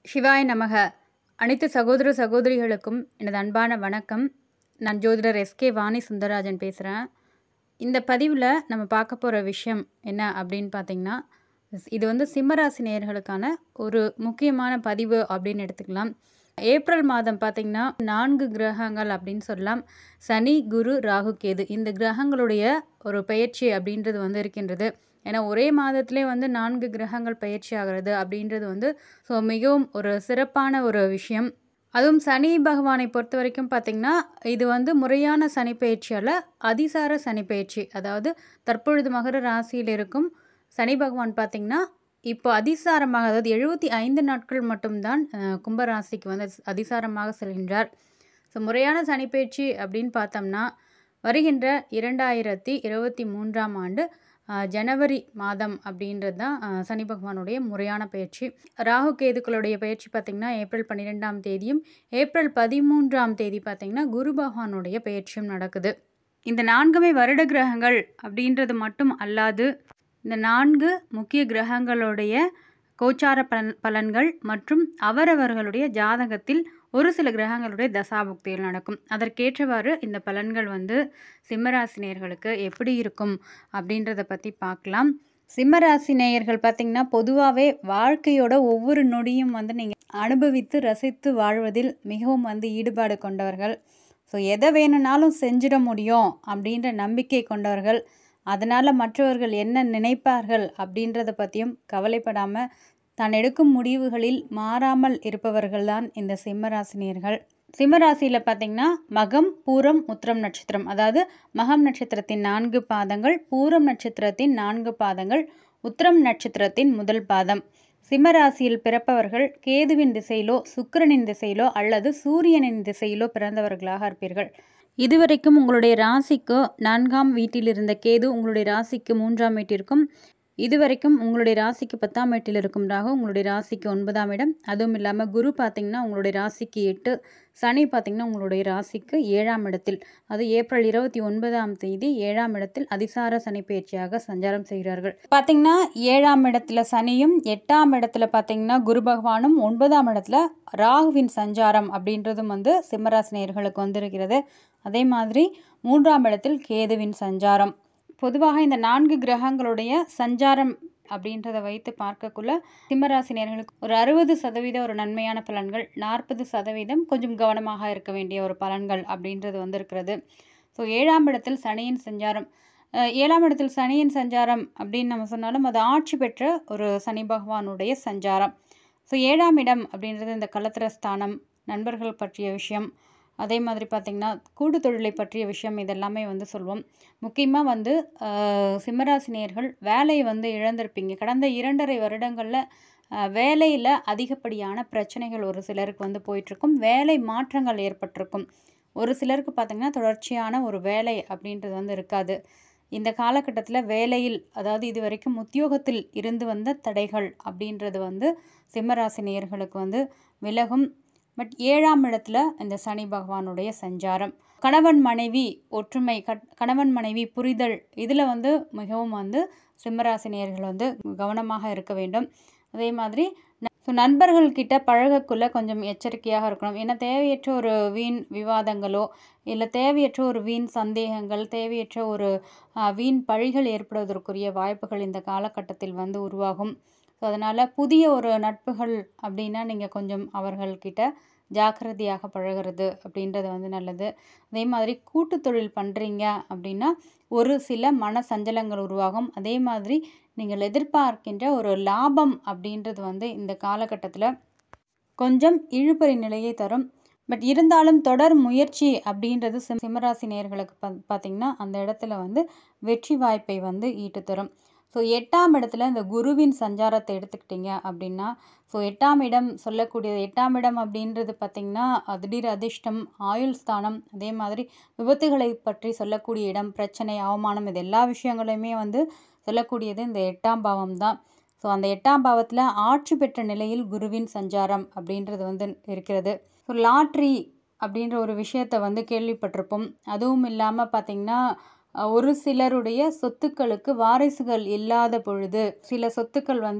சிவாய நமக அனைத்து சகோதர சகோதரிகளுக்கும் எனது அன்பான வணக்கம் நான் ஜோதிடர் எஸ்கே வாணி சுந்தரராஜன் பேசுகிறேன் இந்த பதிவில் நம்ம பார்க்க போகிற விஷயம் என்ன அப்படின்னு பார்த்தீங்கன்னா இது வந்து சிம்மராசி நேயர்களுக்கான ஒரு முக்கியமான பதிவு அப்படின்னு எடுத்துக்கலாம் ஏப்ரல் மாதம் பார்த்திங்கன்னா நான்கு கிரகங்கள் அப்படின்னு சொல்லலாம் சனி குரு ராகு கேது இந்த கிரகங்களுடைய ஒரு பயிற்சி அப்படின்றது வந்து இருக்கின்றது ஏன்னா ஒரே மாதத்திலே வந்து நான்கு கிரகங்கள் பயிற்சி ஆகிறது அப்படின்றது வந்து ஸோ மிகவும் ஒரு சிறப்பான ஒரு விஷயம் அதுவும் சனி பகவானை பொறுத்த வரைக்கும் பார்த்திங்கன்னா இது வந்து முறையான சனி பயிற்சியால் அதிசார சனி பயிற்சி அதாவது தற்பொழுது மகர ராசியில் இருக்கும் சனி பகவான் பார்த்திங்கன்னா இப்போ அதிசாரமாக அதாவது எழுபத்தி ஐந்து நாட்கள் மட்டும்தான் அஹ், கும்பராசிக்கு வந்து அதிசாரமாக செல்கின்றார் ஸோ முறையான சனிப்பயிற்சி அப்படின்னு பார்த்தோம்னா வருகின்ற இரண்டாயிரத்தி இருபத்தி மூன்றாம் ஆண்டு அஹ், ஜனவரி மாதம் அப்படின்றது தான் அஹ், சனி பகவானுடைய முறையான பயிற்சி ராகு கேதுக்களுடைய பயிற்சி பார்த்திங்கன்னா ஏப்ரல் பன்னிரெண்டாம் தேதியும் ஏப்ரல் பதிமூன்றாம் தேதி பார்த்திங்கன்னா குரு பகவானுடைய பயிற்சியும் நடக்குது இந்த நான்குமே வருட கிரகங்கள் அப்படின்றது மட்டும் அல்லாது இந்த நான்கு முக்கிய கிரகங்களுடைய கோச்சார பலன் பலன்கள் மற்றும் அவரவர்களுடைய ஜாதகத்தில் ஒரு சில கிரகங்களுடைய தசாபுக்திகள் நடக்கும் அதற்கேற்றவாறு இந்த பலன்கள் வந்து சிம்மராசி நேயர்களுக்கு எப்படி இருக்கும் அப்படின்றத பற்றி பார்க்கலாம் சிம்மராசி நேயர்கள் பார்த்திங்கன்னா பொதுவாகவே வாழ்க்கையோட ஒவ்வொரு நொடியும் வந்து நீங்கள் அனுபவித்து ரசித்து வாழ்வதில் மிகவும் வந்து ஈடுபாடு கொண்டவர்கள் ஸோ எதை வேணும்னாலும் செஞ்சிட முடியும் அப்படின்ற நம்பிக்கை கொண்டவர்கள் அதனால் மற்றவர்கள் என்ன நினைப்பார்கள் அப்படின்றத பற்றியும் கவலைப்படாமல் தான் எடுக்கும் முடிவுகளில் மாறாமல் இருப்பவர்கள்தான் இந்த சிம்மராசினியர்கள் சிம்மராசியில் பார்த்தீங்கன்னா மகம் பூரம் உத்திரம் நட்சத்திரம் அதாவது மகம் நட்சத்திரத்தின் நான்கு பாதங்கள் பூரம் நட்சத்திரத்தின் நான்கு பாதங்கள் உத்திரம் நட்சத்திரத்தின் முதல் பாதம் சிம்மராசியில் பிறப்பவர்கள் கேதுவின் திசையிலோ சுக்கிரனின் திசையிலோ அல்லது சூரியனின் திசையிலோ பிறந்தவர்களாக இருப்பீர்கள் இதுவரைக்கும் உங்களுடைய ராசிக்கு நான்காம் வீட்டில் இருந்த கேது உங்களுடைய ராசிக்கு மூன்றாம் வீட்டிற்கும் இதுவரைக்கும் உங்களுடைய ராசிக்கு பத்தாம் வீட்டில் இருக்கும் ராகு உங்களுடைய ராசிக்கு ஒன்பதாம் இடம் அதுவும் இல்லாமல் குரு பார்த்தீங்கன்னா உங்களுடைய ராசிக்கு எட்டு சனி பார்த்தீங்கன்னா உங்களுடைய ராசிக்கு ஏழாம் இடத்தில் அது ஏப்ரல் இருபத்தி ஒன்பதாம் தேதி ஏழாம் இடத்தில் அதிசார சனி பயிற்சியாக சஞ்சாரம் செய்கிறார்கள் பார்த்தீங்கன்னா ஏழாம் இடத்துல சனியும் எட்டாம் இடத்துல பார்த்தீங்கன்னா குரு பகவானும் ஒன்பதாம் இடத்துல ராகுவின் சஞ்சாரம் அப்படின்றதும் வந்து சிம்மராசி நேயர்களுக்கு வந்திருக்கிறது அதே மாதிரி மூன்றாம் இடத்தில் கேதுவின் சஞ்சாரம் பொதுவாக இந்த நான்கு கிரகங்களுடைய சஞ்சாரம் அப்படின்றத வைத்து பார்க்கக்குள்ள சிம்மராசினியர்களுக்கு ஒரு அறுபது சதவீத ஒரு நன்மையான பலன்கள் நாற்பது சதவீதம் கொஞ்சம் கவனமாக இருக்க வேண்டிய ஒரு பலன்கள் அப்படின்றது வந்திருக்கிறது ஸோ ஏழாம் இடத்தில் சனியின் சஞ்சாரம் அஹ் ஏழாம் இடத்தில் சனியின் சஞ்சாரம் அப்படின்னு நம்ம சொன்னாலும் அது ஆட்சி பெற்ற ஒரு சனி பகவானுடைய சஞ்சாரம் ஸோ ஏழாம் இடம் அப்படின்றது இந்த கலத்திர ஸ்தானம் நண்பர்கள் பற்றிய விஷயம் அதே மாதிரி பார்த்திங்கன்னா கூடு தொழிலை பற்றிய விஷயம் இதெல்லாமே வந்து சொல்வோம் முக்கியமாக வந்து ஆஹ், சிம்மராசினியர்கள் வேலையை வந்து இழந்திருப்பீங்க கடந்த இரண்டரை வருடங்களில் வேலையில் அதிகப்படியான பிரச்சனைகள் ஒரு சிலருக்கு வந்து போயிட்டுருக்கும் வேலை மாற்றங்கள் ஏற்பட்டிருக்கும் ஒரு சிலருக்கு பார்த்திங்கன்னா தொடர்ச்சியான ஒரு வேலை அப்படின்றது வந்து இருக்காது இந்த காலகட்டத்தில் வேலையில் அதாவது இது வரைக்கும் உத்தியோகத்தில் இருந்து வந்த தடைகள் அப்படின்றது வந்து சிம்மராசி நேயர்களுக்கு வந்து விலகும் பட் ஏழாம் இடத்துல இந்த சனி பகவானுடைய சஞ்சாரம் கணவன் மனைவி ஒற்றுமை கட் கணவன் மனைவி புரிதல் இதில் வந்து மிகவும் வந்து சிம்மராசி நேயர்கள் வந்து கவனமாக இருக்க வேண்டும் அதே மாதிரி ஸோ நண்பர்கள்கிட்ட பழகக்குள்ள கொஞ்சம் எச்சரிக்கையாக இருக்கணும் ஏன்னா தேவையற்ற ஒரு வீண் விவாதங்களோ இல்லை தேவையற்ற ஒரு வீண் சந்தேகங்கள் தேவையற்ற ஒரு ஆஹ், வீண் பழிகள் ஏற்படுவதற்குரிய வாய்ப்புகள் இந்த காலகட்டத்தில் வந்து உருவாகும் ஸோ அதனால் புதிய ஒரு நட்புகள் அப்படின்னா நீங்கள் கொஞ்சம் அவர்கள்கிட்ட ஜாக்கிரதையாக பழகிறது அப்படின்றது வந்து நல்லது அதே மாதிரி கூட்டு தொழில் பண்ணுறீங்க அப்படின்னா ஒரு சில மன சஞ்சலங்கள் உருவாகும் அதே மாதிரி நீங்கள் எதிர்பார்க்கின்ற ஒரு லாபம் அப்படின்றது வந்து இந்த காலகட்டத்தில் கொஞ்சம் இழுபறி நிலையை தரும் பட் இருந்தாலும் தொடர் முயற்சி அப்படின்றது சிம் சிம்மராசி நேயர்களுக்கு பா பார்த்திங்கன்னா அந்த இடத்துல வந்து வெற்றி வாய்ப்பை வந்து ஈட்டு தரும் ஸோ எட்டாம் இடத்துல இந்த குருவின் சஞ்சாரத்தை எடுத்துக்கிட்டிங்க அப்படின்னா ஸோ எட்டாம் இடம் சொல்லக்கூடிய எட்டாம் இடம் அப்படின்றது பார்த்திங்கன்னா திடீர் அதிர்ஷ்டம் ஆயுள் ஸ்தானம் அதே மாதிரி விபத்துகளை பற்றி சொல்லக்கூடிய இடம் பிரச்சனை அவமானம் இது எல்லா விஷயங்களையுமே வந்து சொல்லக்கூடியது இந்த எட்டாம் பாவம் தான் ஸோ அந்த எட்டாம் பாவத்தில் ஆட்சி பெற்ற நிலையில் குருவின் சஞ்சாரம் அப்படின்றது வந்து இருக்கிறது ஸோ லாட்ரி அப்படின்ற ஒரு விஷயத்தை வந்து கேள்விப்பட்டிருப்போம் அதுவும் இல்லாமல் பார்த்திங்கன்னா அஹ், ஒரு சிலருடைய சொத்துக்களுக்கு வாரிசுகள் இல்லாத பொழுது சில சொத்துக்கள் வந்து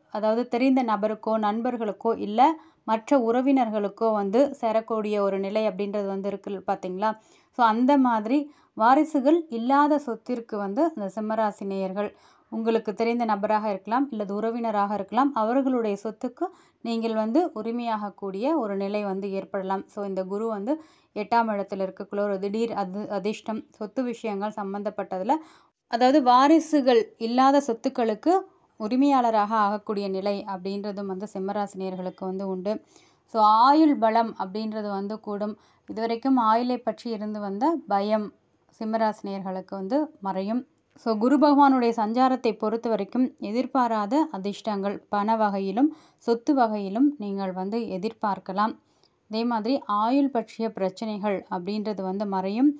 அதாவது தெரிந்த நபருக்கோ நண்பர்களுக்கோ இல்லை மற்ற உறவினர்களுக்கோ வந்து சேரக்கூடிய ஒரு நிலை அப்படின்றது வந்து இருக்கு பார்த்தீங்களா ஸோ அந்த மாதிரி வாரிசுகள் இல்லாத சொத்திற்கு வந்து அந்த சிம்மராசி நேயர்கள் உங்களுக்கு தெரிந்த நபராக இருக்கலாம் இல்லது உறவினராக இருக்கலாம் அவர்களுடைய சொத்துக்கு நீங்கள் வந்து உரிமையாகக்கூடிய ஒரு நிலை வந்து ஏற்படலாம் ஸோ இந்த குரு வந்து எட்டாம் இடத்துல இருக்கக்குள்ள ஒரு திடீர் அது அதிர்ஷ்டம் சொத்து விஷயங்கள் சம்மந்தப்பட்டதில் அதாவது வாரிசுகள் இல்லாத சொத்துக்களுக்கு உரிமையாளராக ஆகக்கூடிய நிலை அப்படின்றதும் வந்து சிம்மராசினியர்களுக்கு வந்து உண்டு ஸோ ஆயுள் பலம் அப்படின்றது வந்து கூடும் இதுவரைக்கும் ஆயுளை பற்றி இருந்து வந்த பயம் சிம்மராசினியர்களுக்கு வந்து மறையும் ஸோ குரு பகவானுடைய சஞ்சாரத்தை பொறுத்த வரைக்கும் எதிர்பாராத அதிர்ஷ்டங்கள் பண வகையிலும் சொத்து வகையிலும் நீங்கள் வந்து எதிர்பார்க்கலாம் அதே மாதிரி ஆயுள் பற்றிய பிரச்சனைகள் அப்படின்றது வந்து மறையும்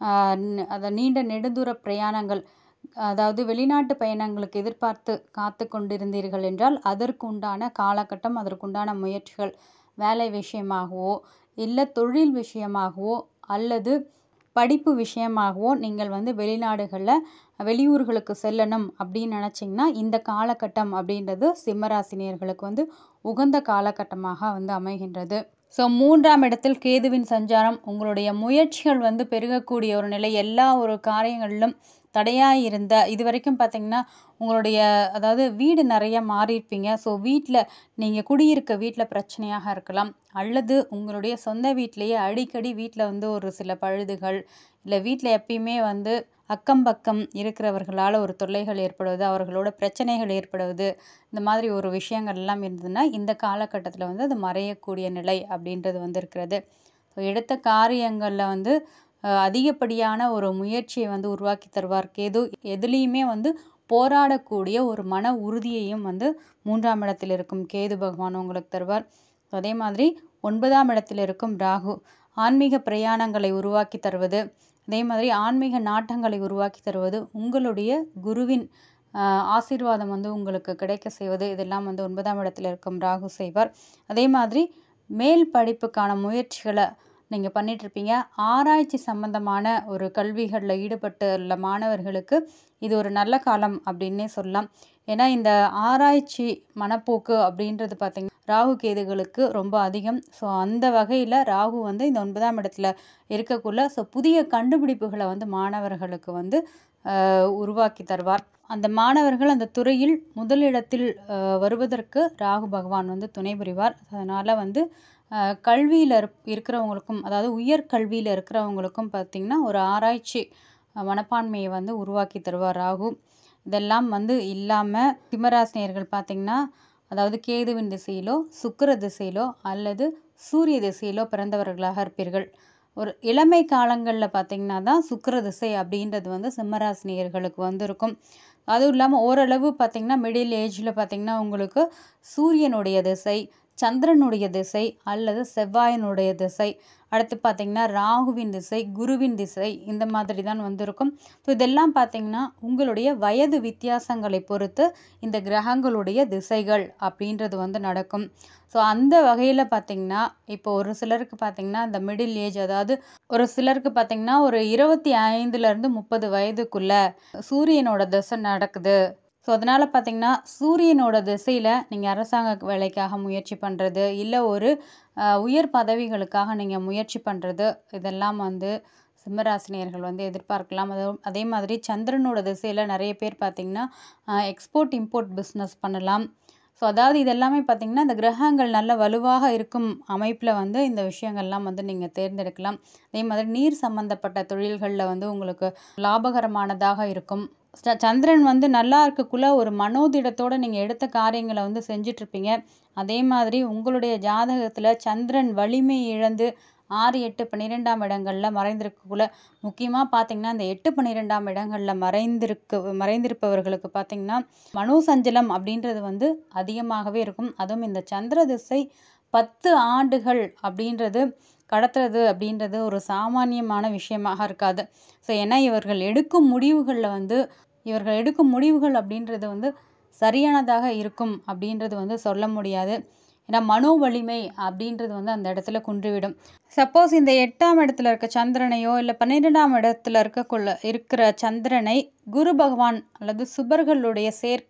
அதை நீண்ட நெடுந்தூர பிரயாணங்கள் அதாவது வெளிநாட்டு பயணங்களுக்கு எதிர்பார்த்து காத்து கொண்டிருந்தீர்கள் என்றால் அதற்கு உண்டான காலகட்டம் அதற்குண்டான முயற்சிகள் வேலை விஷயமாகவோ இல்லை தொழில் விஷயமாகவோ அல்லது படிப்பு விஷயமாகவோ நீங்கள் வந்து வெளிநாடுகளில் வெளியூர்களுக்கு செல்லணும் அப்படின்னு நினச்சிங்கன்னா இந்த காலகட்டம் அப்படின்றது சிம்மராசினியர்களுக்கு வந்து உகந்த காலகட்டமாக வந்து அமைகின்றது ஸோ மூன்றாம் இடத்தில் கேதுவின் சஞ்சாரம் உங்களுடைய முயற்சிகள் வந்து பெருகக்கூடிய ஒரு நிலை எல்லா ஒரு காரியங்களிலும் தடையாக இருந்த இது வரைக்கும் பார்த்திங்கன்னா உங்களுடைய அதாவது வீடு நிறைய மாறியிருப்பீங்க ஸோ வீட்டில் நீங்கள் குடியிருக்க வீட்டில் பிரச்சனையாக இருக்கலாம் அல்லது உங்களுடைய சொந்த வீட்டிலேயே அடிக்கடி வீட்டில் வந்து ஒரு சில பழுதுகள் இல்லை வீட்டில் எப்பயுமே வந்து அக்கம் பக்கம் இருக்கிறவர்களால் ஒரு தொல்லைகள் ஏற்படுவது அவர்களோட பிரச்சனைகள் ஏற்படுவது இந்த மாதிரி ஒரு விஷயங்கள் எல்லாம் இருந்ததுன்னா இந்த காலகட்டத்தில் வந்து அது மறையக்கூடிய நிலை அப்படின்றது வந்து இருக்கிறது ஸோ எடுத்த காரியங்களில் வந்து அதிகப்படியான ஒரு முயற்சியை வந்து உருவாக்கி தருவார் கேது எதுலேயுமே வந்து போராடக்கூடிய ஒரு மன உறுதியையும் வந்து மூன்றாம் இடத்தில் இருக்கும் கேது பகவான் உங்களுக்கு தருவார் அதே மாதிரி ஒன்பதாம் இடத்தில் இருக்கும் ராகு ஆன்மீக பிரயாணங்களை உருவாக்கி தருவது அதே மாதிரி ஆன்மீக நாட்டங்களை உருவாக்கி தருவது உங்களுடைய குருவின் ஆசீர்வாதம் வந்து உங்களுக்கு கிடைக்க செய்வது இதெல்லாம் வந்து ஒன்பதாம் இடத்தில் இருக்கும் ராகு செய்வார் அதே மாதிரி மேல் படிப்புக்கான முயற்சிகளை நீங்கள் பண்ணிகிட்ருப்பீங்க ஆராய்ச்சி சம்பந்தமான ஒரு கல்விகளில் ஈடுபட்டுள்ள மாணவர்களுக்கு இது ஒரு நல்ல காலம் அப்படின்னே சொல்லலாம் ஏன்னா இந்த ஆராய்ச்சி மனப்போக்கு அப்படின்றது பார்த்திங்கன்னா ராகு கேதுகளுக்கு ரொம்ப அதிகம் ஸோ அந்த வகையில் ராகு வந்து இந்த ஒன்பதாம் இடத்துல இருக்கக்குள்ள ஸோ புதிய கண்டுபிடிப்புகளை வந்து மாணவர்களுக்கு வந்து உருவாக்கி தருவார் அந்த மாணவர்கள் அந்த துறையில் முதலிடத்தில் வருவதற்கு ராகு பகவான் வந்து துணை புரிவார் அதனால் வந்து கல்வியில் இருக்கிறவங்களுக்கும் அதாவது உயர் கல்வியில் இருக்கிறவங்களுக்கும் பார்த்திங்கன்னா ஒரு ஆராய்ச்சி மனப்பான்மையை வந்து உருவாக்கி தருவார் ராகு இதெல்லாம் வந்து இல்லாமல் சிம்மராசினியர்கள் பார்த்திங்கன்னா அதாவது கேதுவின் திசையிலோ சுக்கர திசையிலோ அல்லது சூரிய திசையிலோ பிறந்தவர்களாக இருப்பீர்கள் ஒரு இளமை காலங்களில் பார்த்திங்கன்னா தான் சுக்கர திசை அப்படின்றது வந்து சிம்மராசினியர்களுக்கு வந்து இருக்கும் அதுவும் இல்லாமல் ஓரளவு பார்த்திங்கன்னா மிடில் ஏஜில் பார்த்திங்கன்னா உங்களுக்கு சூரியனுடைய திசை சந்திரனுடைய திசை அல்லது செவ்வாயினுடைய திசை அடுத்து பார்த்திங்கன்னா ராகுவின் திசை குருவின் திசை இந்த மாதிரி தான் வந்திருக்கும் ஸோ இதெல்லாம் பார்த்திங்கன்னா உங்களுடைய வயது வித்தியாசங்களை பொறுத்து இந்த கிரகங்களுடைய திசைகள் அப்படின்றது வந்து நடக்கும் ஸோ அந்த வகையில் பார்த்திங்கன்னா இப்போ ஒரு சிலருக்கு பார்த்திங்கன்னா இந்த மிடில் ஏஜ் அதாவது ஒரு சிலருக்கு பார்த்திங்கன்னா ஒரு இருபத்தி ஐந்துலேருந்து முப்பது வயதுக்குள்ளே சூரியனோட திசை நடக்குது ஸோ அதனால் பார்த்திங்கன்னா சூரியனோட திசையில் நீங்கள் அரசாங்க வேலைக்காக முயற்சி பண்ணுறது இல்லை ஒரு உயர் பதவிகளுக்காக நீங்கள் முயற்சி பண்ணுறது இதெல்லாம் வந்து சிம்மராசினியர்கள் வந்து எதிர்பார்க்கலாம் அது அதே மாதிரி சந்திரனோட திசையில் நிறைய பேர் பார்த்திங்கன்னா எக்ஸ்போர்ட் இம்போர்ட் பிஸ்னஸ் பண்ணலாம் ஸோ அதாவது இதெல்லாமே பார்த்திங்கன்னா இந்த கிரகங்கள் நல்ல வலுவாக இருக்கும் அமைப்பில் வந்து இந்த விஷயங்கள்லாம் வந்து நீங்கள் தேர்ந்தெடுக்கலாம் அதே மாதிரி நீர் சம்மந்தப்பட்ட தொழில்களில் வந்து உங்களுக்கு லாபகரமானதாக இருக்கும் சந்திரன் வந்து நல்லா இருக்கக்குள்ள ஒரு மனோதிடத்தோடு நீங்கள் எடுத்த காரியங்களை வந்து செஞ்சிட்ருப்பீங்க அதே மாதிரி உங்களுடைய ஜாதகத்தில் சந்திரன் வலிமை இழந்து ஆறு எட்டு பன்னிரெண்டாம் இடங்களில் மறைந்திருக்கக்குள்ள முக்கியமாக பார்த்திங்கன்னா இந்த எட்டு பன்னிரெண்டாம் இடங்களில் மறைந்திருக்க மறைந்திருப்பவர்களுக்கு பார்த்திங்கன்னா மனோசஞ்சலம் அப்படின்றது வந்து அதிகமாகவே இருக்கும் அதுவும் இந்த சந்திர திசை பத்து ஆண்டுகள் அப்படின்றது கடத்துறது அப்படின்றது ஒரு சாமானியமான விஷயமாக இருக்காது ஸோ ஏன்னா இவர்கள் எடுக்கும் முடிவுகளில் வந்து இவர்கள் எடுக்கும் முடிவுகள் அப்படின்றது வந்து சரியானதாக இருக்கும் அப்படின்றது வந்து சொல்ல முடியாது ஏன்னா மனோ வலிமை அப்படின்றது வந்து அந்த இடத்துல குன்றிவிடும் சப்போஸ் இந்த எட்டாம் இடத்துல இருக்க சந்திரனையோ இல்லை பன்னிரெண்டாம் இடத்துல இருக்கக்குள்ள இருக்கிற சந்திரனை குரு பகவான் அல்லது சுபர்களுடைய சேர்க்கை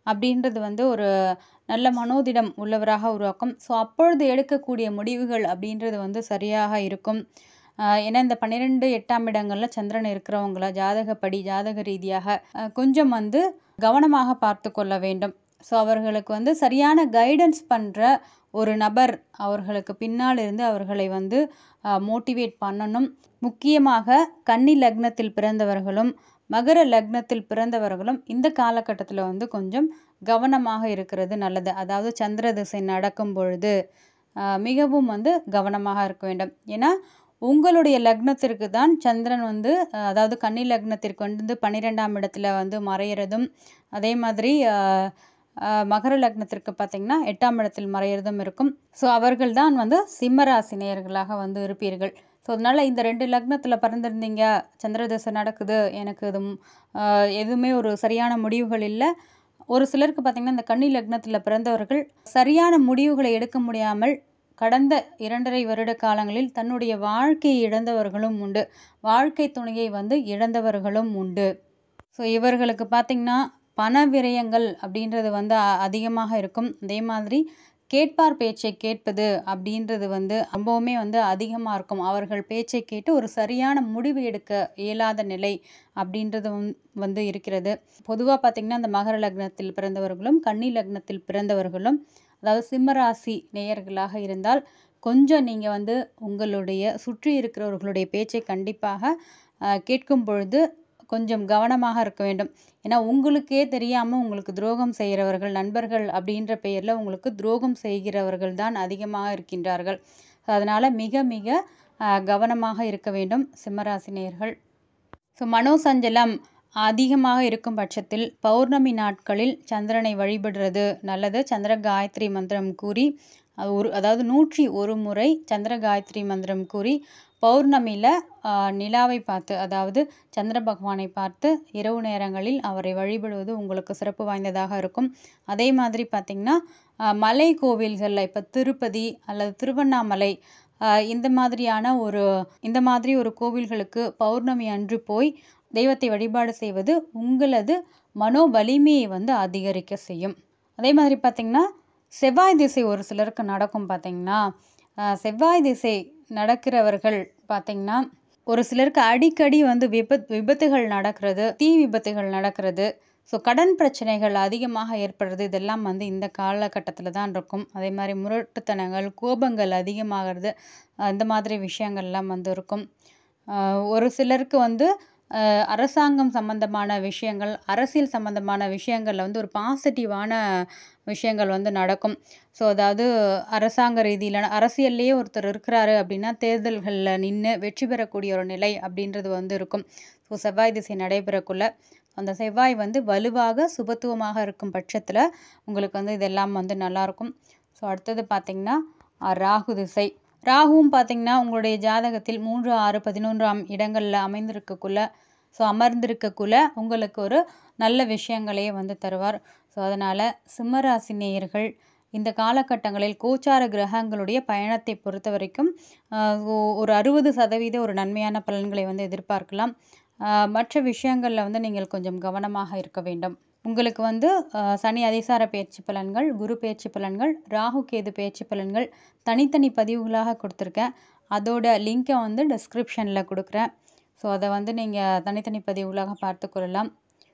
அப்படின்றது வந்து ஒரு நல்ல மனோதிடம் உள்ளவராக உருவாக்கும் ஸோ அப்பொழுது எடுக்கக்கூடிய முடிவுகள் அப்படின்றது வந்து சரியாக இருக்கும் ஆஹ் ஏன்னா இந்த பன்னிரெண்டு எட்டாம் இடங்களில் சந்திரன் இருக்கிறவங்கள ஜாதகப்படி ஜாதக ரீதியாக ஆஹ் கொஞ்சம் வந்து கவனமாக பார்த்து கொள்ள வேண்டும் ஸோ அவர்களுக்கு வந்து சரியான கைடன்ஸ் பண்ணுற ஒரு நபர் அவர்களுக்கு பின்னால் இருந்து அவர்களை வந்து மோட்டிவேட் பண்ணணும் முக்கியமாக கன்னி லக்னத்தில் பிறந்தவர்களும் மகர லக்னத்தில் பிறந்தவர்களும் இந்த காலகட்டத்தில் வந்து கொஞ்சம் கவனமாக இருக்கிறது நல்லது அதாவது சந்திர திசை நடக்கும் பொழுது ஆஹ் மிகவும் வந்து கவனமாக இருக்க வேண்டும் ஏன்னா உங்களுடைய லக்னத்திற்கு தான் சந்திரன் வந்து ஆஹ் அதாவது கன்னி லக்னத்திற்கு வந்து பன்னிரெண்டாம் இடத்துல வந்து மறையிறதும் அதே மாதிரி ஆஹ் ஆஹ் மகர லக்னத்திற்கு பார்த்திங்கன்னா எட்டாம் இடத்தில் மறையிறதும் இருக்கும் ஸோ அவர்கள் தான் வந்து சிம்மராசி நேயர்களாக வந்து இருப்பீர்கள் ஸோ அதனால் இந்த ரெண்டு லக்னத்தில் பிறந்திருந்தீங்க சந்திர தசை நடக்குது எனக்கு இது ம், ஆஹ் எதுவுமே ஒரு சரியான முடிவுகள் இல்லை ஒரு சிலருக்கு பார்த்திங்கன்னா இந்த கன்னி லக்னத்தில் பிறந்தவர்கள் சரியான முடிவுகளை எடுக்க முடியாமல் கடந்த இரண்டரை வருட காலங்களில் தன்னுடைய வாழ்க்கையை இழந்தவர்களும் உண்டு வாழ்க்கை துணையை வந்து இழந்தவர்களும் உண்டு ஸோ இவர்களுக்கு பார்த்திங்கன்னா பண விரயங்கள் அப்படின்றது வந்து அ- அதிகமாக இருக்கும் அதே மாதிரி கேட்பார் பேச்சை கேட்பது அப்படின்றது வந்து ரொம்பவுமே வந்து அதிகமாக இருக்கும் அவர்கள் பேச்சை கேட்டு ஒரு சரியான முடிவு எடுக்க இயலாத நிலை அப்படின்றது வந்து- வந்து இருக்கிறது பொதுவாக பார்த்திங்கன்னா அந்த மகர லக்னத்தில் பிறந்தவர்களும் கன்னி லக்னத்தில் பிறந்தவர்களும் அதாவது சிம்மராசி நேயர்களாக இருந்தால் கொஞ்சம் நீங்கள் வந்து உங்களுடைய சுற்றி இருக்கிறவர்களுடைய பேச்சை கண்டிப்பாக அஹ், கேட்கும் பொழுது கொஞ்சம் கவனமாக இருக்க வேண்டும் ஏன்னா உங்களுக்கே தெரியாமல் உங்களுக்கு துரோகம் செய்கிறவர்கள் நண்பர்கள் அப்படின்ற பெயரில் உங்களுக்கு துரோகம் செய்கிறவர்கள் தான் அதிகமாக இருக்கின்றார்கள் அதனால் மிக மிக அஹ், கவனமாக இருக்க வேண்டும் சிம்மராசினியர்கள் ஸோ மனோசஞ்சலம் அதிகமாக இருக்கும் பட்சத்தில் பௌர்ணமி நாட்களில் சந்திரனை வழிபடுறது நல்லது சந்திர காயத்ரி மந்திரம் கூறி அது ஒரு அதாவது நூற்றி ஒரு முறை சந்திர காயத்ரி மந்திரம் கூறி பௌர்ணமியில் நிலாவை பார்த்து அதாவது சந்திர பகவானை பார்த்து இரவு நேரங்களில் அவரை வழிபடுவது உங்களுக்கு சிறப்பு வாய்ந்ததாக இருக்கும் அதே மாதிரி பார்த்திங்கன்னா ஆஹ், மலை கோவில்களில் இப்போ திருப்பதி அல்லது திருவண்ணாமலை ஆஹ், இந்த மாதிரியான ஒரு இந்த மாதிரி ஒரு கோவில்களுக்கு பௌர்ணமி அன்று போய் தெய்வத்தை வழிபாடு செய்வது உங்களது மனோ வலிமையை வந்து அதிகரிக்க செய்யும் அதே மாதிரி பார்த்திங்கன்னா செவ்வாய் திசை ஒரு சிலருக்கு நடக்கும் பார்த்திங்கன்னா ஆஹ், செவ்வாய் திசை நடக்கிறவர்கள் பார்த்திங்கன்னா ஒரு சிலருக்கு அடிக்கடி வந்து விபத் விபத்துகள் நடக்கிறது தீ விபத்துகள் நடக்கிறது ஸோ கடன் பிரச்சனைகள் அதிகமாக ஏற்படுறது இதெல்லாம் வந்து இந்த காலகட்டத்தில் தான் இருக்கும் அதே மாதிரி முரட்டுத்தனங்கள் கோபங்கள் அதிகமாகிறது அஹ் இந்த மாதிரி விஷயங்கள்லாம் வந்து இருக்கும் அஹ் ஒரு சிலருக்கு வந்து அஹ் அரசாங்கம் சம்பந்தமான விஷயங்கள் அரசியல் சம்பந்தமான விஷயங்களில் வந்து ஒரு பாசிட்டிவான விஷயங்கள் வந்து நடக்கும் ஸோ அதாவது அரசாங்க ரீதியிலான அரசியல்லையே ஒருத்தர் இருக்கிறாரு அப்படின்னா தேர்தல்களில் நின்று வெற்றி பெறக்கூடிய ஒரு நிலை அப்படின்றது வந்து இருக்கும் ஸோ செவ்வாய் திசை நடைபெறக்குள்ள அந்த செவ்வாய் வந்து வலுவாக சுபத்துவமாக இருக்கும் பட்சத்தில் உங்களுக்கு வந்து இதெல்லாம் வந்து நல்லாயிருக்கும் ஸோ அடுத்தது பார்த்திங்கன்னா அஹ், ராகு திசை ராகுவும் பார்த்திங்கன்னா உங்களுடைய ஜாதகத்தில் மூன்று ஆறு பதினொன்றாம் இடங்களில் அமைந்திருக்கக்குள்ள ஸோ அமர்ந்திருக்கக்குள்ள உங்களுக்கு ஒரு நல்ல விஷயங்களையே வந்து தருவார் ஸோ அதனால் சிம்மராசி நேயர்கள் இந்த காலகட்டங்களில் கோச்சார கிரகங்களுடைய பயணத்தை பொறுத்த வரைக்கும் ஆஹ், ஒ- ஒரு அறுபது சதவீத ஒரு நன்மையான பலன்களை வந்து எதிர்பார்க்கலாம் ஆஹ், மற்ற விஷயங்களில் வந்து நீங்கள் கொஞ்சம் கவனமாக இருக்க வேண்டும் உங்களுக்கு வந்து ஆஹ், சனி அதிசார பயிற்சி பலன்கள் குரு பயிற்சி பலன்கள் ராகு கேது பயிற்சி பலன்கள் தனித்தனி பதிவுகளாக கொடுத்துருக்கேன் அதோட லிங்க்கை வந்து டிஸ்கிரிப்ஷனில் கொடுக்குறேன் ஸோ அதை வந்து நீங்கள் தனித்தனி பதிவுகளாக பார்த்து கொள்ளலாம்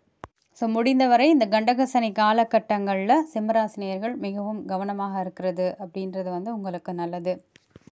ஸோ முடிந்தவரை இந்த கண்டக சனி காலகட்டங்களில் சிம்மராசினியர்கள் மிகவும் கவனமாக இருக்கிறது அப்படின்றது வந்து உங்களுக்கு நல்லது